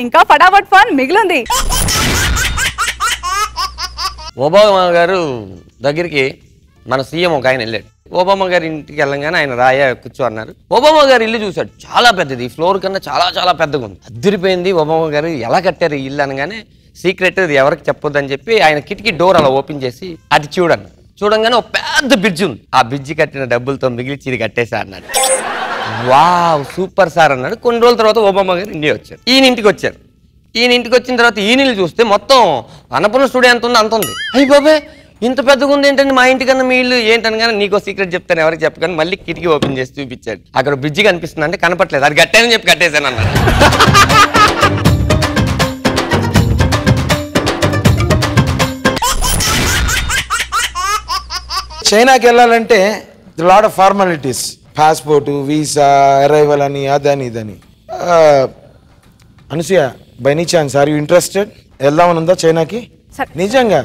ఇంకా ఫటాఫట్ ఫన్ మిగిలింది ఒబామా గారు దగ్గరికి మన సీఎం ఒక ఆయన వెళ్ళాడు ఒబామా గారి ఇంటికి వెళ్ళంగానే ఆయన రాయ కూర్చో అన్నారు ఒబామా గారి ఇల్లు చూశాడు చాలా పెద్దది ఈ ఫ్లోర్ కన్నా చాలా చాలా పెద్దగా ఉంది అద్దరిపోయింది ఒబామా గారు ఎలా కట్టారు ఈ ఇల్లు అనగానే సీక్రెట్ ఇది ఎవరికి చెప్పొద్దని చెప్పి ఆయన కిటికీ డోర్ అలా ఓపెన్ చేసి అది చూడండి చూడంగానే ఒక పెద్ద బ్రిడ్జ్ ఉంది ఆ బ్రిడ్జ్ కట్టిన డబ్బులతో మిగిలిచి ఇది కట్టేసా అన్నాడు వావ్ సూపర్ సార్ అన్నాడు కొన్ని రోజుల తర్వాత ఒబామా గారు ఇండియా వచ్చారు ఈయన ఇంటికి వచ్చారు ఈయన ఇంటికి వచ్చిన తర్వాత ఈయనలు చూస్తే మొత్తం అన్నపూర్ణ స్టూడియో ఎంత ఉంది అంత ఉంది అయ్యి బాబే ఇంత పెద్దగా ఉంది ఏంటంటే మా ఇంటికన్నా మీ ఇల్లు ఏంటనగానే నీకో సీక్రెట్ చెప్తాను ఎవరికి చెప్పగానే మళ్ళీ కిటికీ ఓపెన్ చేసి చూపించాడు అక్కడ బ్రిడ్జి కనిపిస్తుంది అంటే కనపట్లేదు అది కట్టానని చెప్పి కట్టేశాను అన్నాడు చైనాకి వెళ్ళాలంటే lot of formalities passport visa arrival అని అదని ఇదని ఆ, Anasuya by any chance are you interested వెళ్దామని ఉందా చైనాకి సరే. నిజంగా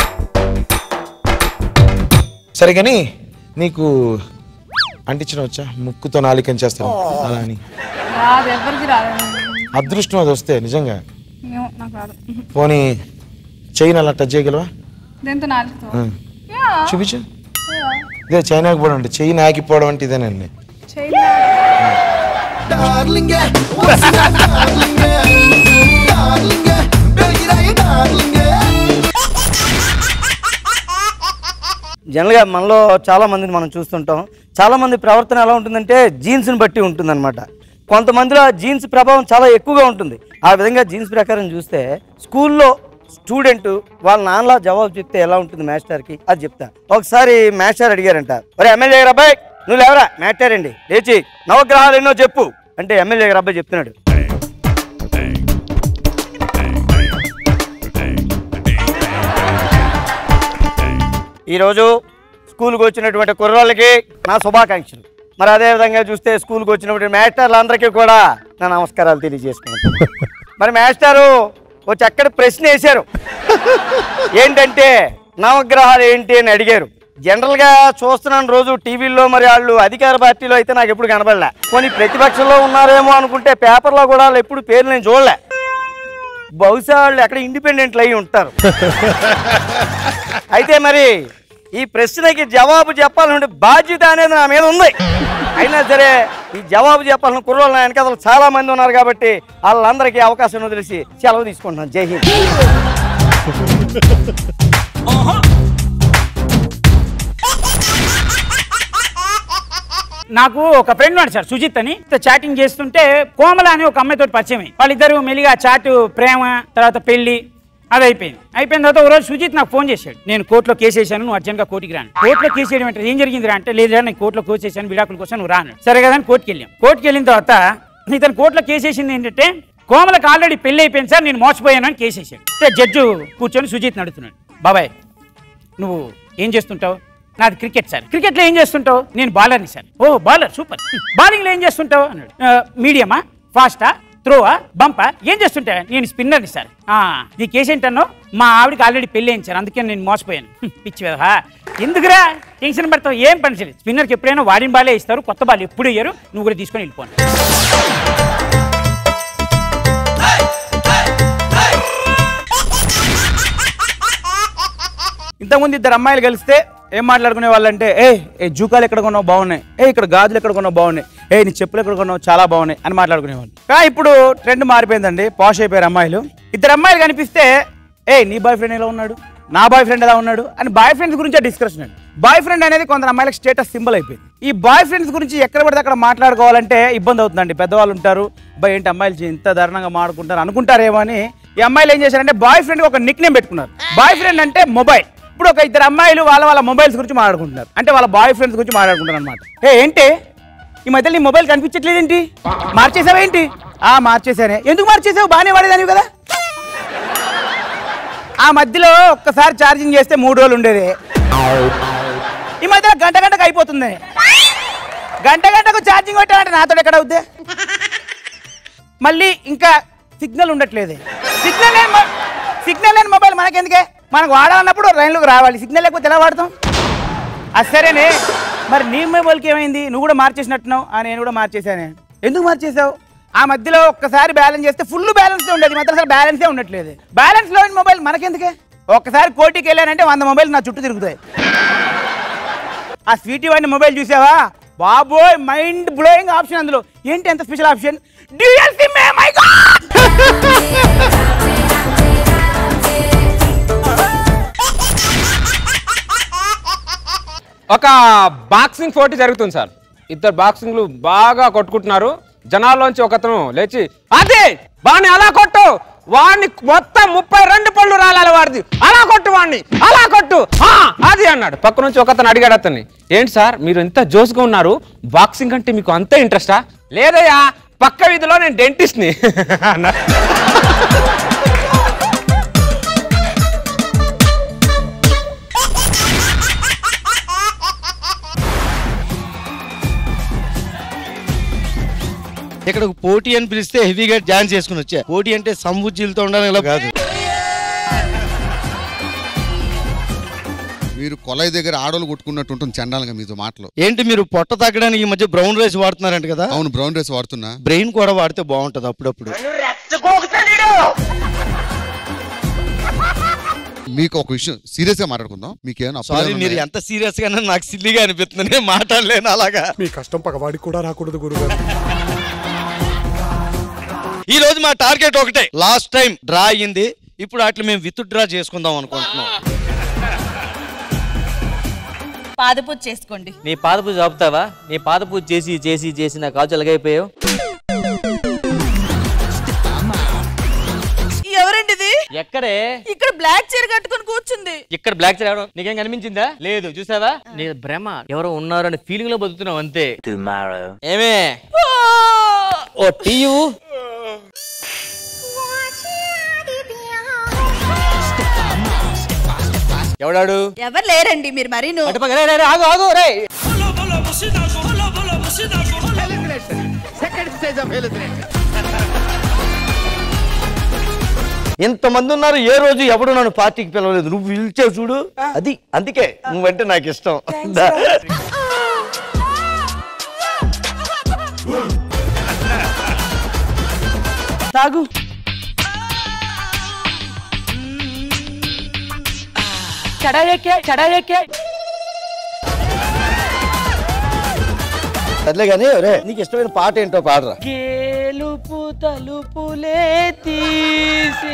సరే కానీ నీకు అంటించడం వచ్చా ముక్కుతో నాలికం చేస్తాను అలా అని రాదు ఎవరికి రాదు అదృష్టం అది వస్తే నిజంగా ఏమో, నాకు రాదు పోనీ చైన్ అలా టచ్ చేయగలవా దేంతో నాలుగుతో ఆ. యా, చూపించు ఇదే చైనాకి పోవడం అంటే చైన్ ఆగిపోవడం అంటే ఇదేనండి China darling, what's your darling, darling, baby, darling. జనరల్గా మనలో చాలా మందిని మనం చూస్తుంటాం చాలా మంది ప్రవర్తన ఎలా ఉంటుందంటే జీన్స్ని బట్టి ఉంటుందన్నమాట కొంతమందిలో ఆ జీన్స్ ప్రభావం చాలా ఎక్కువగా ఉంటుంది ఆ విధంగా జీన్స్ ప్రకారం చూస్తే స్కూల్లో స్టూడెంట్ వాళ్ళ నాన్నలా జవాబు చెప్తే ఎలా ఉంటుంది మాస్టర్కి అది చెప్తా ఒకసారి మాస్టర్ అడిగారంట ఒరే ఎమ్మెల్యే గారు అబ్బాయి నువ్వు లేవరా మాస్టర్ అండి లేచి నవగ్రహాలు ఎన్నో చెప్పు అంటే ఎమ్మెల్యే గారు అబ్బాయి చెప్తున్నాడు ఈరోజు స్కూల్కి వచ్చినటువంటి కుర్రోళ్ళకి నా శుభాకాంక్షలు మరి అదే విధంగా చూస్తే స్కూల్కి వచ్చినటువంటి మాస్టర్లందరికీ కూడా నా నమస్కారాలు తెలియజేసుకుంటాను మరి మాస్టారు ఓ చక్కటి ప్రశ్న వేశారు ఏంటంటే నవగ్రహాలు ఏంటి అని అడిగారు జనరల్గా చూస్తున్నాను రోజు టీవీల్లో మరి వాళ్ళు అధికార పార్టీలో అయితే నాకు ఎప్పుడు కనబడలే కొన్ని ప్రతిపక్షంలో ఉన్నారేమో అనుకుంటే పేపర్లో కూడా వాళ్ళు ఎప్పుడు పేరు నేను చూడలే బహుశా వాళ్ళు ఎక్కడ ఇండిపెండెంట్లు అయి ఉంటారు అయితే మరి ఈ ప్రశ్నకి జవాబు చెప్పాలంటే బాధ్యత అనేది నా మీద ఉంది అయినా సరే ఈ జవాబు చెప్పాలని కుర్రోళ్ళు నా వెనకాల చాలా మంది ఉన్నారు కాబట్టి వాళ్ళందరికీ అవకాశం వదిలేసి సెలవు తీసుకుంటున్నాను జై హింద్ నాకు ఒక ఫ్రెండ్ ఉన్నాడు సార్ సుజిత్ అని చాటింగ్ చేస్తుంటే కోమల అని ఒక అమ్మాయితో పరిచయం అయ్యి. వాళ్ళిద్దరు మెల్లిగా చాట్ ప్రేమ తర్వాత పెళ్లి అది అయిపోయింది అయిపోయిన తర్వాత ఒక రోజు సుజిత్ నాకు ఫోన్ చేశాడు నేను కోర్టులో కేసు వేసాను నువ్వు అర్జెంట్గా కోర్టుకి రాను కోర్టులో కేసు వేయడం అంటే ఏం జరిగింది రా అంటే లేదా నేను కోర్టులో కేసు వేసాను విడాకుల కోసం నువ్వు రాను సరే కదా అని కోర్టుకి వెళ్ళాం కోర్టుకి వెళ్ళిన తర్వాత ఇతను కోర్టులో కేసు వేసింది ఏంటంటే కోమలకు ఆల్రెడీ పెళ్లి అయిపోయింది సార్ నేను మోసపోయాను అని కేసు వేసాడు అంటే జడ్జు కూర్చొని సుజిత్ నడుతున్నాడు బాబాయ్ నువ్వు ఏం చేస్తుంటావు నాది క్రికెట్ సార్ క్రికెట్లో ఏం చేస్తుంటావు నేను బౌలర్ని సార్ ఓ బౌలర్ సూపర్ బౌలింగ్లో ఏం చేస్తుంటావు అన్నాడు "ఆ, మీడియమా ఫాస్టా త్రోవా బంపా ఏం చేస్తుంటావు నేను స్పిన్నర్ని సార్ "ఆ, నీ కేసు ఏంటన్నావు మా ఆవిడకి ఆల్రెడీ పెళ్ళి అయింది సార్ అందుకే నేను మోసపోయాను "హ్మ్, పిచ్చి కదా ఎందుకురా టెన్షన్ పడతావు ఏం పని చేయలేదు స్పిన్నర్కి ఎప్పుడైనా వాడిన బాలే ఇస్తారు కొత్త బాల్ ఎప్పుడు ఇయ్యరు నువ్వు కూడా తీసుకొని వెళ్ళిపోను ఇంతకుముందు ఇద్దరు అమ్మాయిలు కలిస్తే ఏం మాట్లాడుకునే వాళ్ళంటే ఏ ఏ జూకాలు ఎక్కడ కొన్నావు బాగున్నాయి ఏ ఇక్కడ గాజులు ఎక్కడ కొన్నావు బాగున్నాయి ఏ నీ చెప్పులు ఎక్కడ కొన్నావు చాలా బాగున్నాయి అని మాట్లాడుకునేవాళ్ళు కానీ ఇప్పుడు ట్రెండ్ మారిపోయిందండి పాష్ అయిపోయారు అమ్మాయిలు ఇద్దరు అమ్మాయిలు కనిపిస్తే ఏ నీ బాయ్ ఫ్రెండ్ ఎలా ఉన్నాడు నా బాయ్ ఫ్రెండ్ ఎలా ఉన్నాడు అని బాయ్ ఫ్రెండ్స్ గురించి డిస్కషన్ అండి బాయ్ ఫ్రెండ్ అనేది కొందరు అమ్మాయిలకు స్టేటస్ సింబల్ అయిపోయింది ఈ బాయ్ ఫ్రెండ్స్ గురించి ఎక్కడ పడితే అక్కడ మాట్లాడుకోవాలంటే ఇబ్బంది అవుతుందండి పెద్దవాళ్ళు ఉంటారు బాయ్ ఏంటి అమ్మాయిలు ఇంత దారుణంగా మాడుకుంటారు అనుకుంటారేమో అని ఈ అమ్మాయిలు ఏం చేశారంటే బాయ్ ఫ్రెండ్ ఒక నిక్ నేమ్ పెట్టుకున్నారు బాయ్ ఫ్రెండ్ అంటే మొబైల్ ఇప్పుడు ఒక ఇద్దరు అమ్మాయిలు వాళ్ళ వాళ్ళ మొబైల్స్ గురించి మాట్లాడుకుంటున్నారు అంటే వాళ్ళ బాయ్ ఫ్రెండ్స్ గురించి మాట్లాడుకుంటారు అనమాట ఏ ఏంటి ఈ మధ్యలో నీ మొబైల్ కనిపించట్లేదేంటి మార్చేసావా ఏంటి ఆ మార్చేసానే ఎందుకు మార్చేసావు బాగానే వాడేదానివి కదా ఆ మధ్యలో ఒక్కసారి ఛార్జింగ్ చేస్తే మూడు రోజులు ఉండేది ఈ మధ్యలో గంట గంటకు అయిపోతుంది గంట గంటకు ఛార్జింగ్ కొట్టాలంటే నాతో ఎక్కడ అవుద్ది మళ్ళీ ఇంకా సిగ్నల్ ఉండట్లేదు సిగ్నల్ లేని మొ- సిగ్నల్ లేని మొబైల్ మనకెందుకే మనకు వాడాలన్నప్పుడు లైన్లోకి రావాలి సిగ్నల్ లేకపోతే ఎలా వాడతాం అది సరేనే మరి నీ మొబైల్కి ఏమైంది నువ్వు కూడా మార్చేసినట్టున్నావు ఆ నేను కూడా మార్చేసానే ఎందుకు మార్చేసావు ఆ మధ్యలో ఒక్కసారి బ్యాలెన్స్ చేస్తే ఫుల్ బ్యాలెన్స్ ఉండేది మాత్రం అసలు బ్యాలెన్సే ఉండట్లేదు బ్యాలెన్స్ లోని మొబైల్ మనకెందుకే ఒక్కసారి కోటికి వెళ్ళానంటే వంద మొబైల్ నా చుట్టూ తిరుగుతాయి ఆ స్వీటీ వాడిని మొబైల్ చూసావా బాబోయ్ మైండ్ బ్లోయింగ్ ఆప్షన్ అందులో ఏంటి ఎంత special option dual SIM my God ఒక బాక్సింగ్ పోటీ జరుగుతుంది సార్ ఇద్దరు బాక్సింగ్లు బాగా కొట్టుకుంటున్నారు జనాల్లోంచి ఒకతను లేచి అదే వాడిని అలా కొట్టు వాడిని మొత్తం ముప్పై రెండు పళ్ళు రాలాలి వాడిది అలా కొట్టు వాడిని అలా కొట్టు ఆ, అది అన్నాడు పక్క నుంచి ఒకతను అడిగాడు అతన్ని ఏంటి సార్ మీరు ఇంత జోస్గా ఉన్నారు బాక్సింగ్ అంటే మీకు అంత ఇంట్రెస్టా లేదయ్యా పక్క వీధిలో నేను డెంటిస్ట్ని అన్నాడు ఇక్కడ ఒక పోటీ అని పిలిస్తే హెవీగా డాన్స్ చేసుకుని వచ్చా పోటీ అంటే సంబుజ్జీలతో ఉండాలి ఇలా కాదు మీరు కొలై దగ్గర ఆడోళ్ళు కొట్టుకున్నట్టు ఉంటుంది చండాలంగా మీతో మాటలు ఏంటి మీరు పొట్ట తగ్గడానికి ఈ మధ్య బ్రౌన్ రైస్ వాడుతున్నారంట కదా అవును బ్రౌన్ రైస్ వాడుతున్నా బ్రెయిన్ కూడా వాడితే బాగుంటది అప్పుడప్పుడు మీకు ఒక విషయం సీరియస్ గా మాట్లాడుకుందాం మీకు ఏమైనా సారీ మీరు ఎంత సీరియస్ గా నాకు సిల్లిగా అనిపిస్తుంది నేను మాట్లాడలేను అలాగా మీ కష్టం పగవాడికి కూడా రాకూడదు గురుగారు ఈ రోజు మా టార్గెట్ ఒకటే లాస్ట్ టైం డ్రా అయ్యింది ఇప్పుడు అట్లా మేము విత్ డ్రా చేసుకుందాం అనుకుంటున్నాం పాదపూజ చేసుకోండి నీ పాద పూజ ఆపుతావా నీ పాద పూజ చేసి చేసి చేసి నా కాచు ఎలాగైపోయావు ఎవరండి ఇది ఎక్కడే ఇక్కడ బ్లాక్ చీర కట్టుకొని కూర్చుంది ఇక్కడ బ్లాక్ చైర్ ఎవరో నీకేం కనిపించిందా లేదు చూసావా నీ భ్రమ ఎవరో ఉన్నారు అనే ఫీలింగ్ లో బతుకుతున్నావు అంతే ఏమే ఓ టీయు ఎవడాడు ఎవరు లేరండి మీరు మరి అటు పక్క, రే, రే, రే, ఆగు ఆగు రే ఇంతమంది ఉన్నారు ఏ రోజు ఎవడు నన్ను పార్టీకి పిలవలేదు నువ్వు పిలిచావు చూడు అది అందుకే నువ్వంటే నాకు ఇష్టం దా. తాగు చడాయకే చడాయకే సర్లే కానీ రే నీకు ఇష్టమైన పాట ఏంటో పాడరా గేలుపు తలుపులే తీసే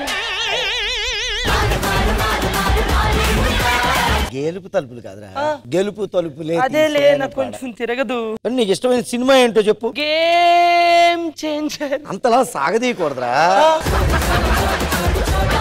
గెలుపు తలుపులు కాదురా గెలుపు తలుపులే అదేలే తీసే అనే నాకు పాట. కొంచెం తిరగదు మరి నీకు ఇష్టమైన సినిమా ఏంటో చెప్పు గేమ్ చేంజర్ అంతలా సాగదీయకూడదురా